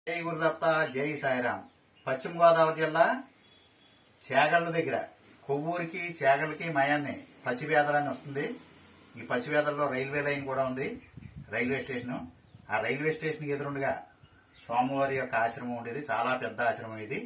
జై గురుదత్త జై సాయిరాం పశ్చిమ గోదావరి జిల్లా చేగళ్ళ దగ్గర కొవ్వూరికి చేగలకి మయాన్ని పసివేదలని వస్తుంది ఈ పసివేదల్లో రైల్వే లైన్ కూడా ఉంది రైల్వే స్టేషన్ ఆ రైల్వే స్టేషన్ ఎదురుండగా స్వామివారి యొక్క ఆశ్రమం ఉండేది చాలా పెద్ద ఆశ్రమం ఇది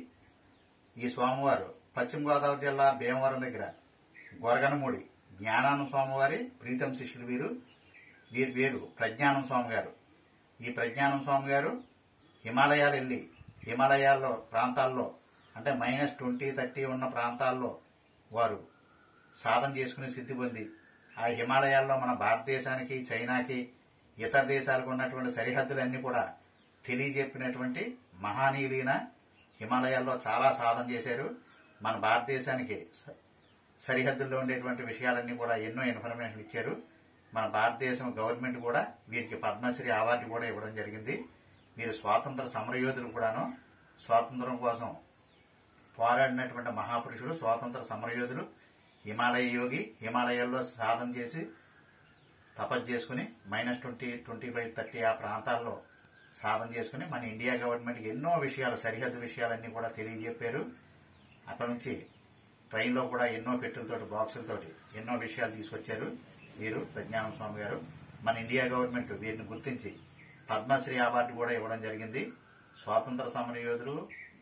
ఈ స్వామివారు పశ్చిమ గోదావరి జిల్లా భీమవరం దగ్గర గొరగనమూడి జ్ఞానానంద స్వామివారి ప్రీతం శిష్యులు వీరు వీరి పేరు ప్రజ్ఞానం స్వామి గారు ఈ ప్రజ్ఞానం స్వామి గారు హిమాలయాలు వెళ్ళి హిమాలయాల్లో ప్రాంతాల్లో అంటే మైనస్ ట్వంటీ థర్టీ ఉన్న ప్రాంతాల్లో వారు సాధన చేసుకుని సిద్ధి పొంది ఆ హిమాలయాల్లో మన భారతదేశానికి చైనాకి ఇతర దేశాలకు ఉన్నటువంటి సరిహద్దులన్నీ కూడా తెలియజెప్పినటువంటి మహానీయులైన హిమాలయాల్లో చాలా సాధన చేశారు మన భారతదేశానికి స- సరిహద్దుల్లో ఉండేటువంటి విషయాలన్నీ కూడా ఎన్నో ఇన్ఫర్మేషన్ ఇచ్చారు మన భారతదేశం గవర్నమెంట్ కూడా వీరికి పద్మశ్రీ అవార్డు కూడా ఇవ్వడం జరిగింది వీరు స్వాతంత్ర సమరయోధులు కూడాను స్వాతంత్రం కోసం పోరాడినటువంటి మహాపురుషుడు స్వాతంత్ర సమరయోధులు హిమాలయ యోగి హిమాలయాల్లో సాధన చేసి తపస్సు చేసుకుని minus twenty twenty five thirty ఆ ప్రాంతాల్లో సాధన చేసుకుని మన ఇండియా గవర్నమెంట్కి ఎన్నో విషయాలు సరిహద్దు విషయాలన్నీ కూడా తెలియజెప్పారు అక్కడ నుంచి ట్రైన్లో కూడా ఎన్నో పెట్టెలతోటి బాక్సులతోటి ఎన్నో విషయాలు తీసుకొచ్చారు వీరు ప్రజ్ఞానం స్వామి గారు మన ఇండియా గవర్నమెంట్ వీరిని గుర్తించి పద్మశ్రీ అవార్డు కూడా ఇవ్వడం జరిగింది స్వాతంత్ర సమర యోధులు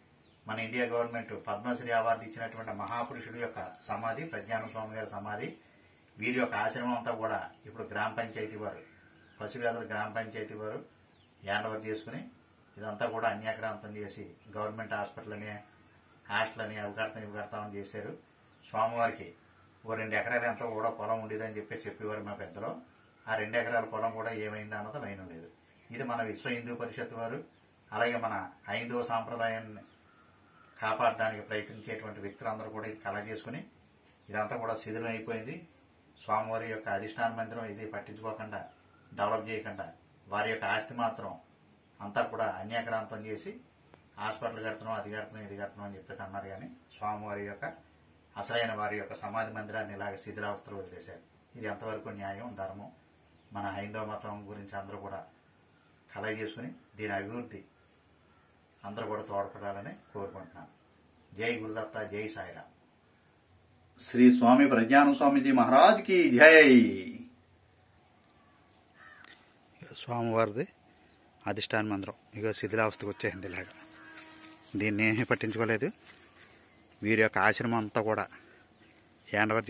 మన ఇండియా గవర్నమెంట్ పద్మశ్రీ అవార్డు ఇచ్చినటువంటి మహాపురుషుడు యొక్క సమాధి ప్రజ్ఞానం స్వామి గారి సమాధి వీరి యొక్క ఆశ్రమం అంతా కూడా ఇప్పుడు గ్రామ పంచాయతీ వారు పశువేదల గ్రామ పంచాయతీ వారు హ్యాండ్ ఓవర్ చేసుకుని ఇదంతా కూడా అన్యాక్రాంతం చేసి గవర్నమెంట్ హాస్పిటల్ అని హాస్టల్ అని అవి కడతాం ఇవి కడతామని చేశారు స్వామివారికి ఓ రెండు ఎకరాలు ఎంతో కూడా పొలం ఉండేదని చెప్పి చెప్పేవారు మా పెద్దలు ఆ రెండు ఎకరాల పొలం కూడా ఏమైంది అన్నది లైన్ లేదు ఇది మన విశ్వ హిందూ పరిషత్ వారు అలాగే మన హైందవ సాంప్రదాయాన్ని కాపాడడానికి ప్రయత్నించేటువంటి వ్యక్తులందరూ కూడా ఇది కళ చేసుకుని ఇదంతా కూడా శిథిలం అయిపోయింది స్వామివారి యొక్క అధిష్టాన మందిరం ఇది పట్టించుకోకుండా డెవలప్ చేయకుండా వారి యొక్క ఆస్తి మాత్రం అంతా కూడా అన్యాక్రాంతం చేసి హాస్పిటల్ కడుతున్నాం అది కడుతున్నాం ఇది కడుతున్నాం అని చెప్పేసి అన్నారు కానీ స్వామివారి యొక్క అసలైన వారి యొక్క సమాధి మందిరాన్ని ఇలాగ శిథిలావస్థలు వదిలేశారు ఇది ఎంతవరకు న్యాయం ధర్మం మన హైందవ మతం గురించి అందరూ కూడా కళ చేసుకుని దీని అభివృద్ధి అందరూ కూడా తోడ్పడాలని కోరుకుంటున్నాను జై గురుదత్త జై సాయిరామ్ శ్రీ స్వామి ప్రజ్ఞాన స్వామిజీ మహారాజ్ కి జై స్వామివారిది అధిష్టాన మందిరం ఇక శిథిలావస్థకు వచ్చేసింది ఇలాగా దీన్ని ఏమీ పట్టించుకోలేదు వీరి యొక్క ఆశ్రమం అంతా కూడా హ్యాండ్ ఓవర్